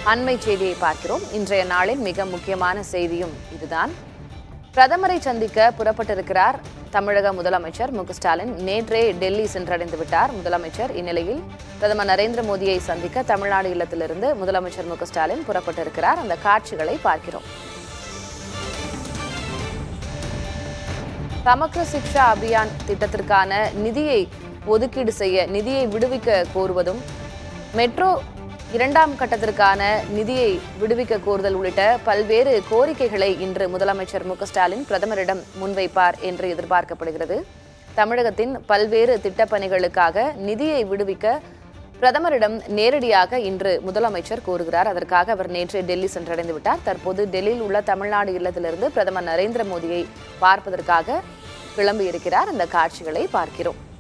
அண்மை செய்தியை பார்க்கிறோம் இன்றைய நாளின் மிக முக்கியமான செய்தியும் இதுதான் பிரதமரை சந்திக்க புறப்பட்டிருக்கிறார் தமிழக முதலமைச்சர் மு க ஸ்டாலின் நேற்றே டெல்லி சென்றடைந்து விட்டார் முதலமைச்சர் இந்நிலையில் பிரதமர் நரேந்திர மோடியை சந்திக்க தமிழ்நாடு இல்லத்திலிருந்து முதலமைச்சர் மு க ஸ்டாலின் புறப்பட்டிருக்கிறார் அந்த காட்சிகளை பார்க்கிறோம் சமக்ர சிக்ஷா அபியான் திட்டத்திற்கான நிதியை ஒதுக்கீடு செய்ய நிதியை விடுவிக்க கோருவதும் மெட்ரோ இரண்டாம் கட்டத்திற்கான நிதியை விடுவிக்க கோருதல் உள்ளிட்ட பல்வேறு கோரிக்கைகளை இன்று முதலமைச்சர் மு க ஸ்டாலின் பிரதமரிடம் முன்வைப்பார் என்று எதிர்பார்க்கப்படுகிறது தமிழகத்தின் பல்வேறு திட்டப்பணிகளுக்காக நிதியை விடுவிக்க பிரதமரிடம் நேரடியாக இன்று முதலமைச்சர் கோருகிறார் அதற்காக அவர் நேற்று டெல்லி சென்றடைந்து விட்டார் தற்போது டெல்லியில் உள்ள தமிழ்நாடு இல்லத்திலிருந்து பிரதமர் நரேந்திர மோடியை பார்ப்பதற்காக கிளம்பியிருக்கிறார் அந்த காட்சிகளை பார்க்கிறோம்